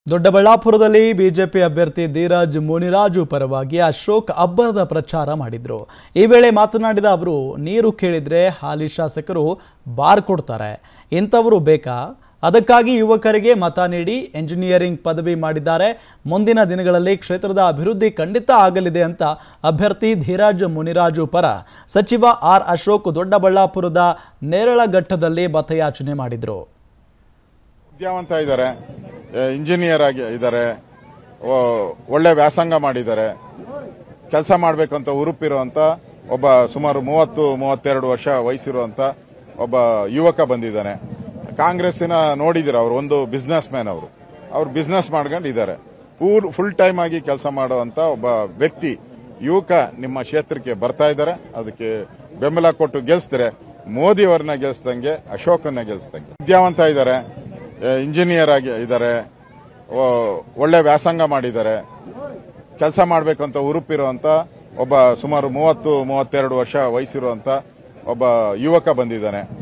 ದೊಡ್ಡಬಳ್ಳಾಪುರದಲ್ಲಿ ಬಿಜೆಪಿ ಅಭ್ಯರ್ಥಿ ಧೀರಜ್ ಮುನಿರಾಜು ಪರವಾಗಿ ಅಶೋಕ್ ಅಬ್ಬರದ ಪ್ರಚಾರ ಮಾಡಿದ್ರು ಈ ವೇಳೆ ಮಾತನಾಡಿದ ಅವರು ನೀರು ಕೇಳಿದ್ರೆ ಹಾಲಿ ಶಾಸಕರು ಬಾರ್ ಕೊಡ್ತಾರೆ ಇಂಥವರು ಬೇಕಾ ಅದಕ್ಕಾಗಿ ಯುವಕರಿಗೆ ಮತ ನೀಡಿ ಎಂಜಿನಿಯರಿಂಗ್ ಪದವಿ ಮಾಡಿದ್ದಾರೆ ಮುಂದಿನ ದಿನಗಳಲ್ಲಿ ಕ್ಷೇತ್ರದ ಅಭಿವೃದ್ಧಿ ಖಂಡಿತ ಆಗಲಿದೆ ಅಂತ ಅಭ್ಯರ್ಥಿ ಧೀರಜ್ ಮುನಿರಾಜು ಪರ ಸಚಿವ ಆರ್ ಅಶೋಕ್ ದೊಡ್ಡಬಳ್ಳಾಪುರದ ನೇರಳಘಟ್ಟದಲ್ಲಿ ಮತಯಾಚನೆ ಮಾಡಿದ್ರು ವಿದ್ಯಾವಂತ ಇದ್ದಾರೆ ಇಂಜಿನಿಯರ್ ಆಗಿ ಇದ್ದಾರೆ ಒಳ್ಳೆ ವ್ಯಾಸಂಗ ಮಾಡಿದ್ದಾರೆ ಕೆಲಸ ಮಾಡಬೇಕಂತ ಹುರುಪಿರುವಂತ ಒಬ್ಬ ಸುಮಾರು ಮೂವತ್ತು ಮೂವತ್ತೆರಡು ವರ್ಷ ವಯಸ್ಸಿರುವಂತ ಒಬ್ಬ ಯುವಕ ಬಂದಿದ್ದಾನೆ ಕಾಂಗ್ರೆಸ್ಸಿನ ನೋಡಿದಿರ ಅವರು ಒಂದು ಬಿಸ್ನೆಸ್ ಮ್ಯಾನ್ ಅವರು ಅವ್ರು ಬಿಸ್ನೆಸ್ ಮಾಡ್ಕೊಂಡಿದ್ದಾರೆ ಪೂರ್ ಫುಲ್ ಟೈಮ್ ಆಗಿ ಕೆಲಸ ಮಾಡುವಂತ ಒಬ್ಬ ವ್ಯಕ್ತಿ ಯುವಕ ನಿಮ್ಮ ಕ್ಷೇತ್ರಕ್ಕೆ ಬರ್ತಾ ಇದ್ದಾರೆ ಅದಕ್ಕೆ ಬೆಂಬಲ ಕೊಟ್ಟು ಗೆಲ್ಸ್ತಾರೆ ಮೋದಿ ಅವರನ್ನ ಗೆಲ್ಸ್ದಂಗೆ ಅಶೋಕನ್ನ ಗೆಲ್ಸ್ದಂಗೆ ವಿದ್ಯಾವಂತ ಇದ್ದಾರೆ ಇಂಜಿನಿಯರ್ ಆಗಿ ಇದ್ದಾರೆ ಒಳ್ಳೆ ವ್ಯಾಸಂಗ ಮಾಡಿದ್ದಾರೆ ಕೆಲಸ ಮಾಡಬೇಕಂತ ಹುರುಪಿರುವಂತ ಒಬ್ಬ ಸುಮಾರು ಮೂವತ್ತು ಮೂವತ್ತೆರಡು ವರ್ಷ ವಯಸ್ಸಿರುವಂತ ಒಬ್ಬ ಯುವಕ ಬಂದಿದ್ದಾನೆ